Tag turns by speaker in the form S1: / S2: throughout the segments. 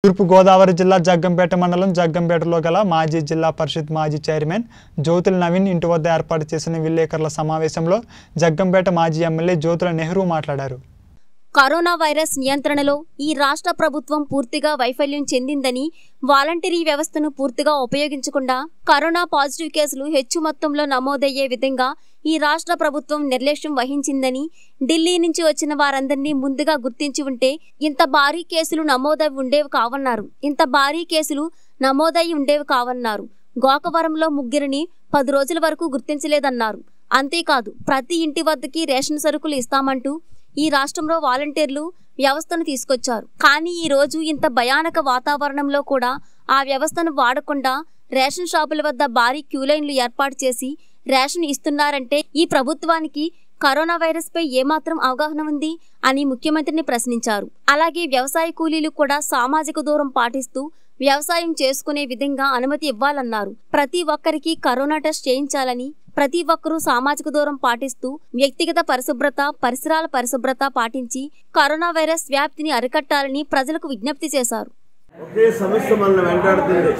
S1: తూర్పు గోదావరి జిల్లా జగ్గంపేట మండలం జగ్గంపేటలో గల మాజీ జిల్లా పరిషత్ మాజీ చైర్మన్ జ్యోతుల నవీన్ ఇంటి వద్ద ఏర్పాటు చేసిన విలేకరుల సమావేశంలో జగ్గంపేట మాజీ ఎమ్మెల్యే జ్యోతుల నెహ్రూ మాట్లాడారు
S2: కరోనా వైరస్ నియంత్రణలో ఈ రాష్ట్ర ప్రభుత్వం పూర్తిగా వైఫల్యం చెందిందని వాలంటరీ వ్యవస్థను పూర్తిగా ఉపయోగించకుండా కరోనా పాజిటివ్ కేసులు హెచ్చు మొత్తంలో నమోదయ్యే విధంగా ఈ రాష్ట్ర ప్రభుత్వం నిర్లక్ష్యం వహించిందని ఢిల్లీ నుంచి వచ్చిన వారందరినీ ముందుగా గుర్తించి ఉంటే ఇంత భారీ కేసులు నమోదై ఉండేవి కావన్నారు ఇంత భారీ కేసులు నమోదై ఉండేవి కావన్నారు గోకవరంలో ముగ్గురిని పది రోజుల వరకు గుర్తించలేదన్నారు అంతేకాదు ప్రతి ఇంటి వద్దకి రేషన్ సరుకులు ఇస్తామంటూ ఈ రాష్ట్రంలో వాలంటీర్లు వ్యవస్థను తీసుకొచ్చారు కానీ ఈ రోజు ఇంత భయానక వాతావరణంలో కూడా ఆ వ్యవస్థను వాడకుండా రేషన్ షాపుల వద్ద భారీ క్యూలైన్లు ఏర్పాటు చేసి రేషన్ ఇస్తున్నారంటే ఈ ప్రభుత్వానికి కరోనా వైరస్ పై ఏమాత్రం అవగాహన ఉంది అని ముఖ్యమంత్రిని ప్రశ్నించారు అలాగే వ్యవసాయ కూలీలు కూడా సామాజిక దూరం పాటిస్తూ వ్యవసాయం చేసుకునే విధంగా అనుమతి ఇవ్వాలన్నారు ప్రతి ఒక్కరికి కరోనా టెస్ట్ చేయించాలని ప్రతి ఒక్కరూ సామాజిక దూరం పాటిస్తూ వ్యక్తిగత పరిశుభ్రత పరిసరాల పరిశుభ్రత పాటించి కరోనా వైరస్ వ్యాప్తిని అరికట్టాలని ప్రజలకు విజ్ఞప్తి చేశారు
S3: ఒకే సమస్య మనల్ని వెంటాడుతుంది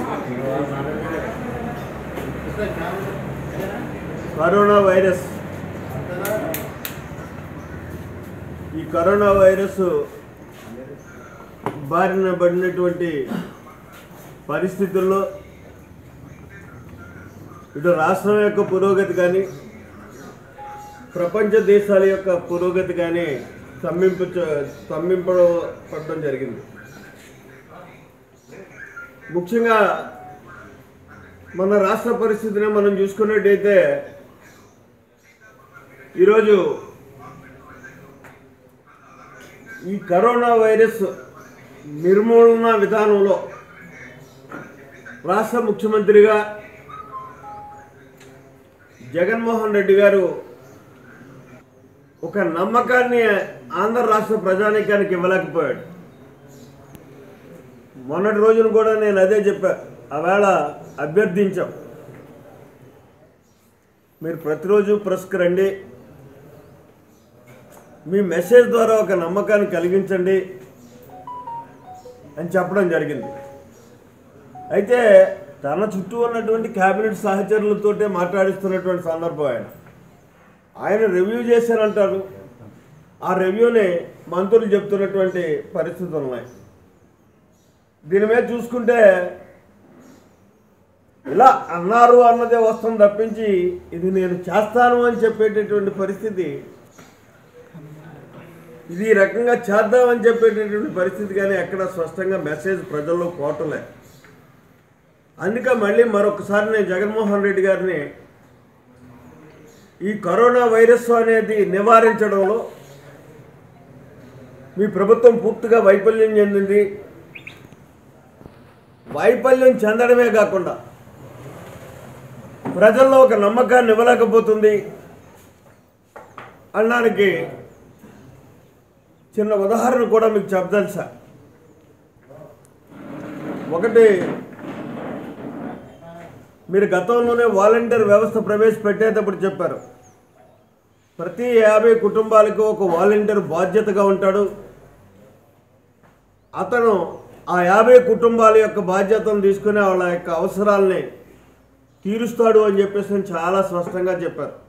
S3: కరోనా వైరస్ ఈ కరోనా వైరస్ బారిన పడినటువంటి పరిస్థితుల్లో ఇటు రాష్ట్రం యొక్క పురోగతి కానీ ప్రపంచ దేశాల యొక్క పురోగతి కానీ స్తంభింప స్తంభింపబడడం జరిగింది ముఖ్యంగా మన రాష్ట్ర పరిస్థితిని మనం చూసుకున్నట్టయితే ఈరోజు ఈ కరోనా వైరస్ నిర్మూలన విధానంలో రాష్ట్ర ముఖ్యమంత్రిగా జగన్మోహన్ రెడ్డి గారు ఒక నమ్మకాన్ని ఆంధ్ర రాష్ట్ర ప్రజానీకానికి ఇవ్వలేకపోయాడు మొన్నటి రోజున కూడా నేను అదే చెప్పా ఆవేళ అభ్యర్థించాం మీరు ప్రతిరోజు ప్రెస్కి రండి మీ మెసేజ్ ద్వారా ఒక నమ్మకాన్ని కలిగించండి అని చెప్పడం జరిగింది అయితే తన చుట్టూ ఉన్నటువంటి క్యాబినెట్ సహచరులతోటే మాట్లాడిస్తున్నటువంటి సందర్భం ఆయన ఆయన రివ్యూ చేశారంటారు ఆ రివ్యూని మంత్రులు చెప్తున్నటువంటి పరిస్థితులు ఉన్నాయి దీని మీద చూసుకుంటే ఇలా అన్నారు అన్నదే వస్తుంది తప్పించి ఇది నేను చేస్తాను అని చెప్పేటటువంటి పరిస్థితి ఇది ఈ రకంగా చేద్దామని చెప్పేటటువంటి పరిస్థితి కానీ ఎక్కడ స్పష్టంగా మెసేజ్ ప్రజల్లో పోవటంలే అందుకే మళ్ళీ మరొకసారి నేను జగన్మోహన్ రెడ్డి గారిని ఈ కరోనా వైరస్ అనేది నివారించడంలో మీ ప్రభుత్వం పూర్తిగా వైఫల్యం చెందింది వైఫల్యం చెందడమే కాకుండా ప్రజల్లో ఒక నమ్మకాన్ని ఇవ్వలేకపోతుంది అనడానికి చిన్న ఉదాహరణ కూడా మీకు చెప్పదలుసా ఒకటి మీరు గతంలోనే వాలంటీర్ వ్యవస్థ ప్రవేశపెట్టేటప్పుడు చెప్పారు ప్రతి యాభై కుటుంబాలకు ఒక వాలంటీర్ బాధ్యతగా ఉంటాడు అతను ఆ యాభై కుటుంబాల యొక్క బాధ్యతను తీసుకుని వాళ్ళ యొక్క అవసరాలని తీరుస్తాడు అని చెప్పేసి నేను చాలా స్పష్టంగా చెప్పారు